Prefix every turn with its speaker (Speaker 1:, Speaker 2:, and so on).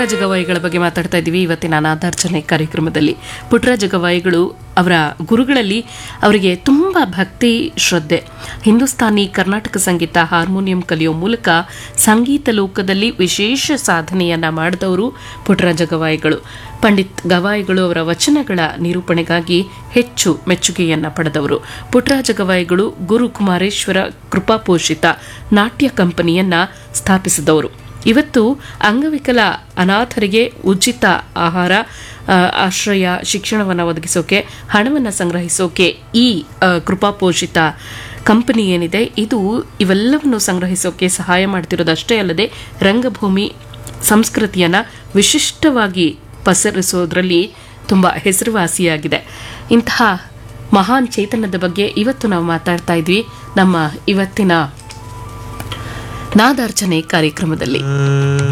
Speaker 1: ಪುಟ್ಟರಾಜ ಗವಾಯಿಗಳ ಬಗ್ಗೆ ಮಾತಾಡ್ತಾ ಇದ್ದೀವಿ ಇವತ್ತಿನ ಅನಾಥಾರ್ಚನೆ ಕಾರ್ಯಕ್ರಮದಲ್ಲಿ ಪುಟ್ಟರಾಜ ಗವಾಯಿಗಳು ಅವರ ಗುರುಗಳಲ್ಲಿ ಅವರಿಗೆ ತುಂಬ ಭಕ್ತಿ ಶ್ರದ್ಧೆ ಹಿಂದೂಸ್ತಾನಿ ಕರ್ನಾಟಕ ಸಂಗೀತ ಹಾರ್ಮೋನಿಯಂ ಕಲಿಯೋ ಮೂಲಕ ಸಂಗೀತ ಲೋಕದಲ್ಲಿ ವಿಶೇಷ ಸಾಧನೆಯನ್ನ ಮಾಡಿದವರು ಪುಟ್ಟರಾಜ ಗವಾಯಿಗಳು ಪಂಡಿತ್ ಗವಾಯಿಗಳು ಅವರ ವಚನಗಳ ನಿರೂಪಣೆಗಾಗಿ ಹೆಚ್ಚು ಮೆಚ್ಚುಗೆಯನ್ನ ಪಡೆದವರು ಪುಟ್ಟರಾಜ ಗವಾಯಿಗಳು ಗುರು ಕುಮಾರೇಶ್ವರ ಕೃಪಾಪೋಷಿತ ನಾಟ್ಯ ಕಂಪನಿಯನ್ನ ಸ್ಥಾಪಿಸಿದವರು ಇವತ್ತು ಅಂಗವಿಕಲ ಅನಾಥರಿಗೆ ಉಚಿತ ಆಹಾರ ಆ, ಆಶ್ರಯ ಶಿಕ್ಷಣವನ್ನು ಒದಗಿಸೋಕೆ ಹಣವನ್ನು ಸಂಗ್ರಹಿಸೋಕೆ ಈ ಆ, ಕೃಪಾಪೋಷಿತ ಕಂಪನಿ ಏನಿದೆ ಇದು ಇವೆಲ್ಲವನ್ನು ಸಂಗ್ರಹಿಸೋಕೆ ಸಹಾಯ ಮಾಡ್ತಿರೋದಷ್ಟೇ ಅಲ್ಲದೆ ರಂಗಭೂಮಿ ಸಂಸ್ಕೃತಿಯನ್ನು ವಿಶಿಷ್ಟವಾಗಿ ಪಸರಿಸೋದ್ರಲ್ಲಿ ತುಂಬ ಹೆಸರುವಾಸಿಯಾಗಿದೆ ಇಂತಹ ಮಹಾನ್ ಚೇತನದ ಬಗ್ಗೆ ಇವತ್ತು ನಾವು ಮಾತಾಡ್ತಾ ಇದ್ವಿ ನಮ್ಮ ಇವತ್ತಿನ ನಾದಾರ್ಚನೆ ಕಾರ್ಯಕ್ರಮದಲ್ಲಿ